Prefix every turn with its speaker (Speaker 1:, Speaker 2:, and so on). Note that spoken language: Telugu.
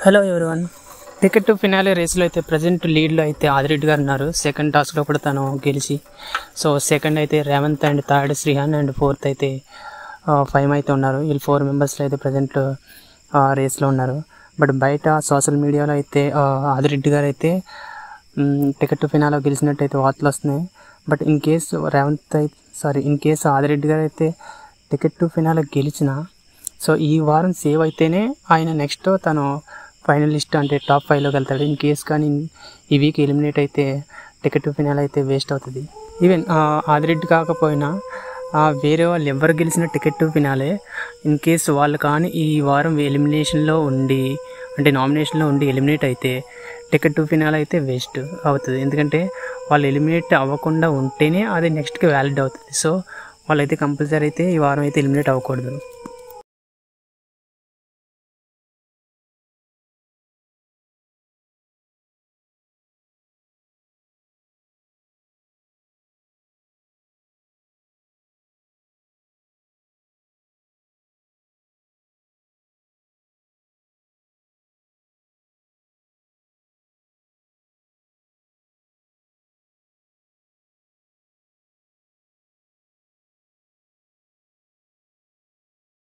Speaker 1: hello everyone ticket to finale రేస్లో అయితే ప్రజెంట్ లీడ్లో అయితే ఆదిరెడ్డి గారు ఉన్నారు సెకండ్ టాస్క్లో కూడా తను గెలిచి సో సెకండ్ అయితే Revanth and third Srihan and fourth అయితే ఫైవ్ అయితే ఉన్నారు వీళ్ళు ఫోర్ మెంబర్స్లో అయితే ప్రజెంట్ రేస్లో ఉన్నారు బట్ బయట సోషల్ మీడియాలో అయితే ఆ, ఆదిరెడ్డి గారు అయితే టికెట్ టు ఫినాలో గెలిచినట్టు అయితే వార్తలు వస్తున్నాయి బట్ ఇన్ కేస్ రేవంత్ అయితే సారీ ఇన్ కేస్ ఆదిరెడ్డి గారు అయితే టికెట్ టు ఫినాలో గెలిచిన సో ఈ వారం సేవ్ అయితేనే ఆయన నెక్స్ట్ తను ఫైనలిస్ట్ అంటే టాప్ ఫైవ్లోకి వెళ్తాడు ఇన్ కేస్ కానీ ఈ వీక్ ఎలిమినేట్ అయితే టికెట్ టు ఫినాల్ అయితే వేస్ట్ అవుతుంది ఈవెన్ ఆదిరెడ్డి కాకపోయినా ఆ, వేరే వాళ్ళు ఎవరు గెలిచిన ticket to finale in case వాళ్ళు కానీ ఈ వారం ఎలిమినేషన్లో ఉండి అంటే నామినేషన్లో ఉండి ఎలిమినేట్ అయితే టికెట్ టు ఫినాల్ అయితే వేస్ట్ అవుతుంది ఎందుకంటే వాళ్ళు ఎలిమినేట్ అవ్వకుండా ఉంటేనే అది నెక్స్ట్కి వ్యాలిడ్ అవుతుంది సో వాళ్ళైతే కంపల్సరీ అయితే ఈ వారం అయితే ఎలిమినేట్ అవ్వకూడదు